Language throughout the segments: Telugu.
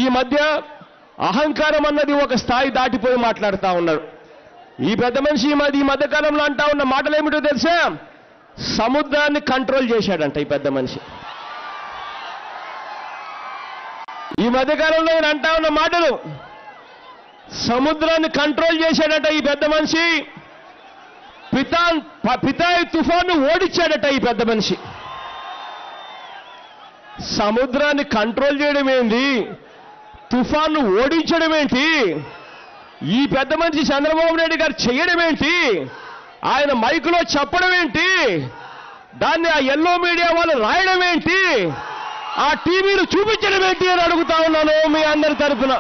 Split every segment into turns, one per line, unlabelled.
మధ్య అహంకారం అన్నది ఒక స్థాయి దాటిపోయి మాట్లాడుతా ఉన్నాడు ఈ పెద్ద మనిషి ఈ మధ్య ఈ మధ్య కాలంలో అంటా ఉన్న మాటలు ఏమిటో తెలుసా సముద్రాన్ని కంట్రోల్ చేశాడంట ఈ పెద్ద మనిషి ఈ మధ్య కాలంలో ఈయన అంటా ఉన్న మాటలు సముద్రాన్ని కంట్రోల్ చేశాడట ఈ పెద్ద మనిషి పితాన్ ప- పితాయి తుఫాను ఓడించాడట ఈ పెద్ద మనిషి సముద్రాన్ని కంట్రోల్ చేయడం ఏంటి తుఫాను ఓడించడం ఏంటి ఈ పెద్ద మనిషి చంద్రబాబు నాయుడు గారు చేయడం ఏంటి ఆయన మైకులో చెప్పడం ఏంటి దాన్ని ఆ ఎల్లో మీడియా వాళ్ళు రాయడం ఏంటి ఆ టీవీలు చూపించడం ఏంటి అని అడుగుతా ఉన్నాను మీ అందరి తరపున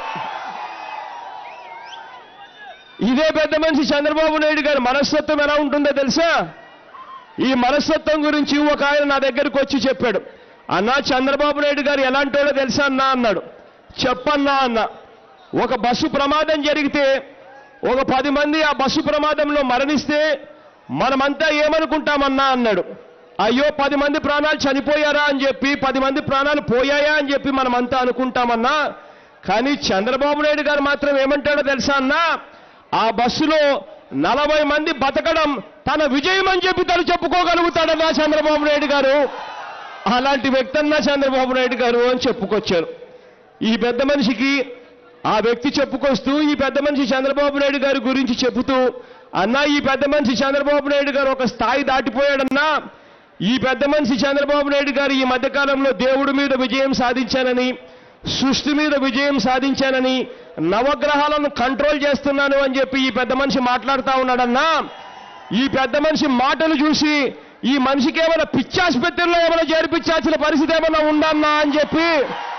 ఇదే పెద్ద మనిషి చంద్రబాబు నాయుడు గారి మనస్తత్వం ఎలా ఉంటుందో తెలుసా ఈ మనస్తత్వం గురించి ఒక ఆయన నా దగ్గరకు వచ్చి చెప్పాడు అన్నా చంద్రబాబు నాయుడు గారు ఎలాంటోడో తెలుసా అన్నా అన్నాడు చెప్పన్నా అన్న ఒక బస్సు ప్రమాదం జరిగితే ఒక పది మంది ఆ బస్సు ప్రమాదంలో మరణిస్తే మనమంతా ఏమనుకుంటామన్నా అన్నాడు అయ్యో పది మంది ప్రాణాలు చనిపోయారా అని చెప్పి పది మంది ప్రాణాలు పోయాయా అని చెప్పి మనమంతా అనుకుంటామన్నా కానీ చంద్రబాబు నాయుడు గారు మాత్రం ఏమంటాడో తెలుసా అన్నా ఆ బస్సులో నలభై మంది బతకడం తన విజయం అని చెప్పి తను చెప్పుకోగలుగుతాడన్నా చంద్రబాబు నాయుడు గారు అలాంటి వ్యక్తి అన్నా చంద్రబాబు నాయుడు గారు అని చెప్పుకొచ్చారు ఈ పెద్ద మనిషికి ఆ వ్యక్తి చెప్పుకొస్తూ ఈ పెద్ద మనిషి చంద్రబాబు నాయుడు గారి గురించి చెబుతూ అన్నా ఈ పెద్ద మనిషి చంద్రబాబు నాయుడు గారు ఒక స్థాయి దాటిపోయాడన్నా ఈ పెద్ద మనిషి చంద్రబాబు నాయుడు గారు ఈ మధ్యకాలంలో దేవుడి మీద విజయం సాధించానని సృష్టి మీద విజయం సాధించానని నవగ్రహాలను కంట్రోల్ చేస్తున్నాను అని చెప్పి ఈ పెద్ద మనిషి మాట్లాడుతా ఉన్నాడన్నా ఈ పెద్ద మనిషి మాటలు చూసి ఈ మనిషికి ఏమైనా పిచ్చాసుపత్రిలో ఏమైనా చేర్పించాల్సిన పరిస్థితి ఏమైనా ఉందన్నా అని చెప్పి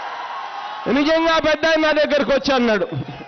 నిజంగా పెద్ద ఆయన నా దగ్గరకు వచ్చి అన్నాడు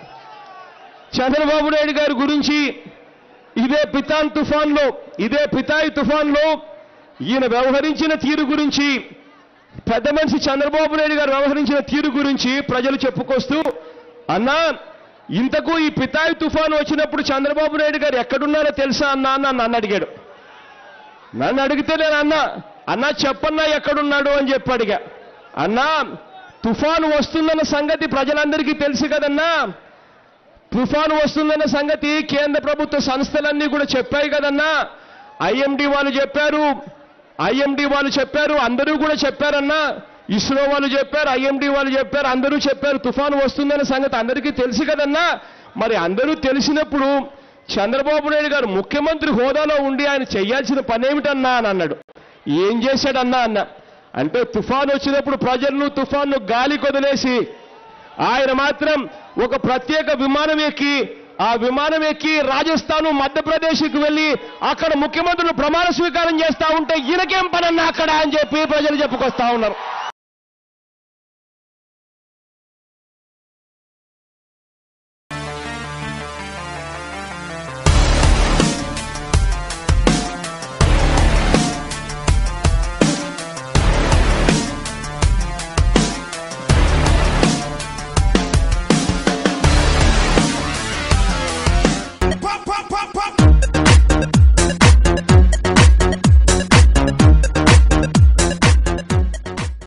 చంద్రబాబు నాయుడు గారి గురించి ఇదే పితాన్ తుఫాన్లో ఇదే పితాయి తుఫాన్లో ఈయన వ్యవహరించిన తీరు గురించి పెద్ద మనిషి చంద్రబాబు నాయుడు గారు వ్యవహరించిన తీరు గురించి ప్రజలు చెప్పుకొస్తూ అన్నా ఇంతకు ఈ పితాయి తుఫాను వచ్చినప్పుడు చంద్రబాబు నాయుడు గారు ఎక్కడున్నారో తెలుసా అన్నా అని నన్ను అడిగాడు నన్ను అడిగితే నేను అన్నా అన్నా చెప్పన్నా ఎక్కడున్నాడు అని చెప్పి అడిగా అన్నా తుఫాను వస్తుందన్న సంగతి ప్రజలందరికీ తెలుసు కదన్నా తుఫాను వస్తుందన్న సంగతి కేంద్ర ప్రభుత్వ సంస్థలన్నీ కూడా చెప్పాయి కదన్నా ఐఎండి వాళ్ళు చెప్పారు ఐఎండి వాళ్ళు చెప్పారు అందరూ కూడా చెప్పారన్నా ఇస్రో వాళ్ళు చెప్పారు ఐఎండి వాళ్ళు చెప్పారు అందరూ చెప్పారు తుఫాను వస్తుందన్న సంగతి అందరికీ తెలుసు కదన్నా మరి అందరూ తెలిసినప్పుడు చంద్రబాబు నాయుడు గారు ముఖ్యమంత్రి హోదాలో ఉండి ఆయన చేయాల్సిన పని ఏమిటన్నా అని అన్నాడు ఏం చేశాడన్నా అన్న అంటే తుఫాను వచ్చినప్పుడు ప్రజలను తుఫాను గాలి కొదిలేసి ఆయన మాత్రం ఒక ప్రత్యేక విమానం ఎక్కి ఆ విమానం ఎక్కి రాజస్థాన్ మధ్యప్రదేశ్కి వెళ్ళి అక్కడ ముఖ్యమంత్రులు ప్రమాణ స్వీకారం చేస్తా ఉంటే ఈయనకేం పనన్నా అక్కడ అని చెప్పి ప్రజలు చెప్పుకొస్తా ఉన్నారు